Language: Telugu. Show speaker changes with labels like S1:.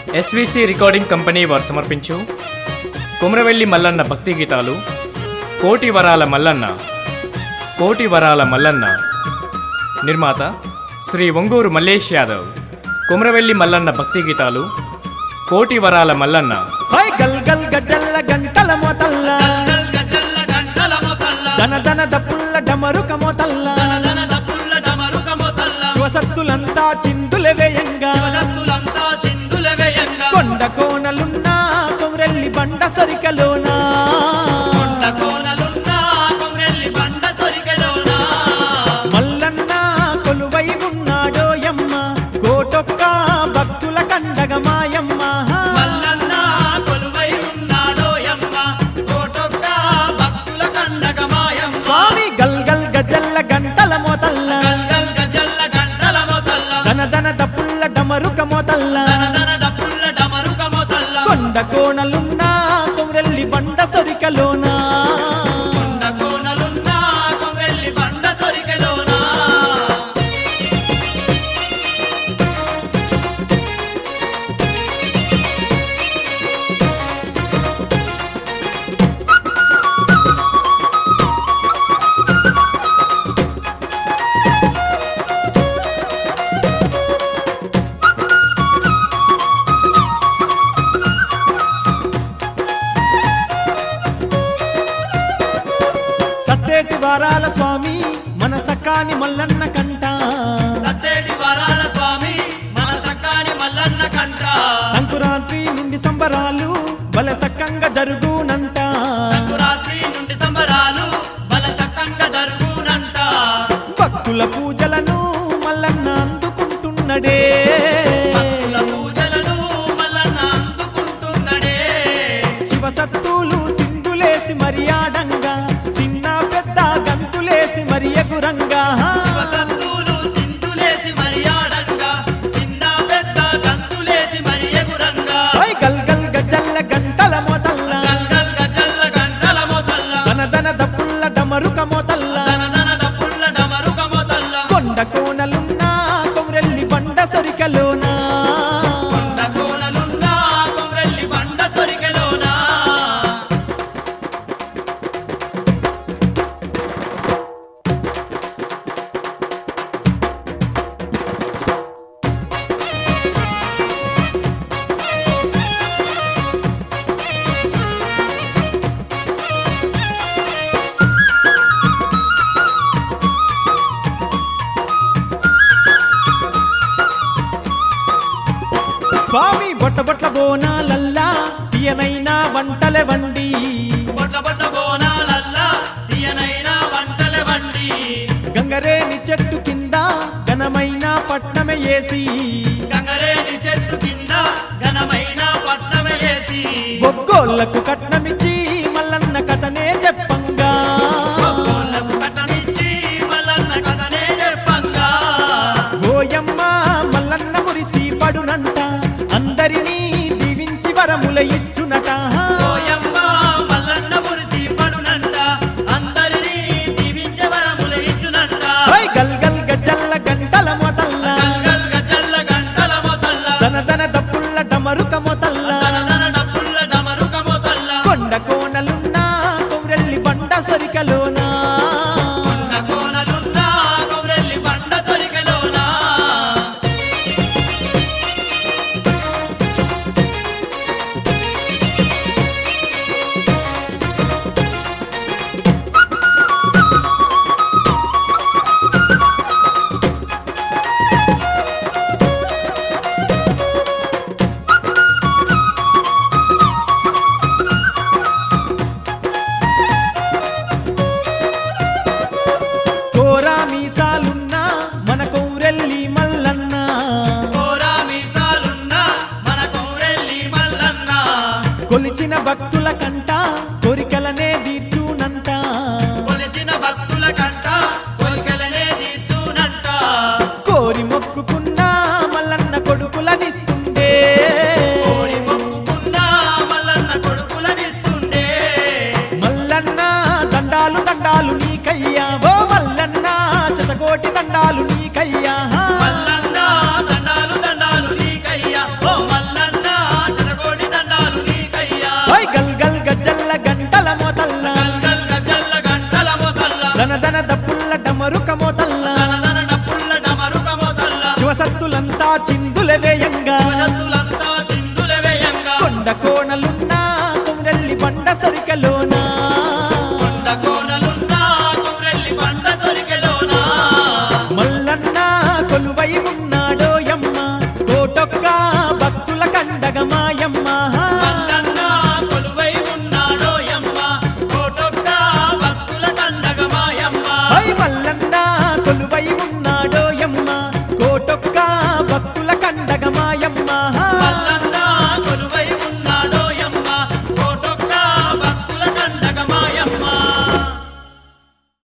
S1: ఎస్విసి రికార్డింగ్ కంపెనీ వారు సమర్పించు కుమరవెల్లి మల్లన్న భక్తి గీతాలు కోటి వరాల మల్లన్న కోటి వరాల మల్లన్న నిర్మాత శ్రీ ఒంగూరు మల్లేష్ యాదవ్ కుమరవెల్లి మల్లన్న భక్తి గీతాలు కోటి వరాల మల్లన్న
S2: హై గల్ గల్ గజల్ల గంటల మోతల్ల
S3: గజల్ల గంటల మొతల్ల
S2: దన దన దప్పుల్ల డమరుక మోతల్ల
S3: దనదన దప్పుల్ల డమరుక మొతల్ల
S2: శివసత్తులంతా చిందుల వేయంగా
S3: శివసత్తులంతా చిందుల వేయంగా
S2: కొండ కోనలున్నా కొమరెల్లి బండ సొరికలోనా
S3: కొండ కోనలున్న కొమ్రెల్లి బండ సొరికెలోన
S2: మల్లన్న కొలువై ఉన్నాడో యమ్మ కోటొక్క భక్తుల కండగ మాయమ్మ
S3: మల్లన్న కొలువై ఉన్నాడో యమ్మ కోటొక్క భక్తుల కండగ మాయం
S2: స్వామి గల్ గల్ గజల్ల గంటల మోతల్ల
S3: గల్గల్ గజల్ల గంటల మొతల్ల
S2: దన దన దప్పుల్ల డమరుక మోతల్ల
S3: దనదన దప్పుల్ల డమరుక మొతల్ల
S2: కొండ కోనలున్నా కొమరెల్లి బండ సొరికలోనా
S3: కొండ కోనలున్న కొమ్రెల్లి బండ సొరికెలోన
S2: సత్తేటి వారాల స్వామి మన సకాని మల్లన్న కంట
S3: సత్తేటి వరాల స్వామి మన సక్కాని మల్లన్న కంట
S2: సంకురాత్రి నుండి సంబరాలు బల సక్కంగా జరుగునంట
S3: సంకురాత్రి నుండి సంబరాలు బల సక్కంగా జరుగునంట
S2: భక్తుల పూజలను మల్లన్న అందుకుంటున్నడే
S3: భక్తుల పూజలను మల్లన్న అందుకుంటున్నడే
S2: శివసత్తులు సింధులేసి మరియాడంగా చిన్న పెద్ద గంతులేసి మరి ఎగురంగా
S3: శివసత్తులు చింతులేసి మరియాడంగా చిన్న పెద్ద గంతులేసి మరి ఎగురంగా
S2: ఓయ్ గల్ గల్ గజల్ల గంటల మోతల్ల
S3: గల్గల్ గజల్ల గంటల మొతల్ల
S2: దన దన దప్పుల్ల డమరుక మోతల్ల
S3: దనదన దప్పుల్ల డమరుక మొతల్ల
S2: కొండ కోనలున్నా కొమరెల్లి బండ సొరికలోనా
S3: కొండ కోనలున్న కొమ్రెల్లి బండ సొరికెలోనా
S2: స్వామి బొట్ట బొట్ల బోనాలల్లా తీయనైనా వంటలే వండి
S3: బొట్ల బొట్ల బోనాలల్లా తీయనైన వంటల వండి
S2: గంగరేని చెట్టు కింద ఘనమైన పట్నమే ఏసి
S3: గంగరేని చెట్టు కింద ఘనమైన పట్నమే వేసి
S2: బొగ్గోళ్లకు కట్నమిచ్చి మల్లన్న కథనే చెప్పంగా
S3: గోళ్ళకు కట్టనిచ్చి మల్లన్న కథనే చెప్పంగా
S2: ఓయమ్మ మల్లన్న మురిసి పడునంట అందరినీ దీవించి వరముల ఇచ్చునట
S3: ఓయమ్మ మల్లన్న మురిసి పడునంట అందరినీ దీవించే వరములు ఇచ్చునంట
S2: ఓయ్ గల్ గల్ గజల్ల గంటల మొతల్ల
S3: గల్గల్ గజల్ల గంటల మొతల్ల
S2: దన దన దప్పుల్ల డమరుక మొతల్ల
S3: దనదన డప్పుల్ల డమరుక మొతల్ల
S2: కొండ కోనలున్నా కొమరెల్లి బండ సొరికలోనా
S3: కొండ కోనలున్న కొమ్రెల్లి బండ సొరికెలోనా
S2: కోరా మీసాలున్నా మన కొమరెల్లి మల్లన్న
S3: కోరా మీసాలున్న మన కొమ్రెల్లి మల్లన్న
S2: కొలిచిన భక్తుల కంట కోరికలనే తీర్చునంట
S3: కొలిసిన భక్తుల కంట కొలికలనే తీర్చునంట
S2: కోరి మొక్కుకున్న మల్లన్న కొడుకులనిస్తుండే
S3: కోరి మొక్కుకున్న మల్లన్న కొడుకులనిస్తుండే
S2: మల్లన్న దండాలు దండాలు నీకయ్యా ఓ మల్లన్న శతకోటి దండాలు నీకయ్యా
S3: మల్లన్న దండాలు దండాలు నీకయ్యా ఓ మల్లన్న
S2: డమరుక మోతల్లా
S3: తనదన డప్పుల్ల డమరుక మొదల్ల
S2: శివసత్తులంతా చిందుల వేయంగా
S3: శివశక్తులంతా చిందుల వేయంగా
S2: కొండ కోణలు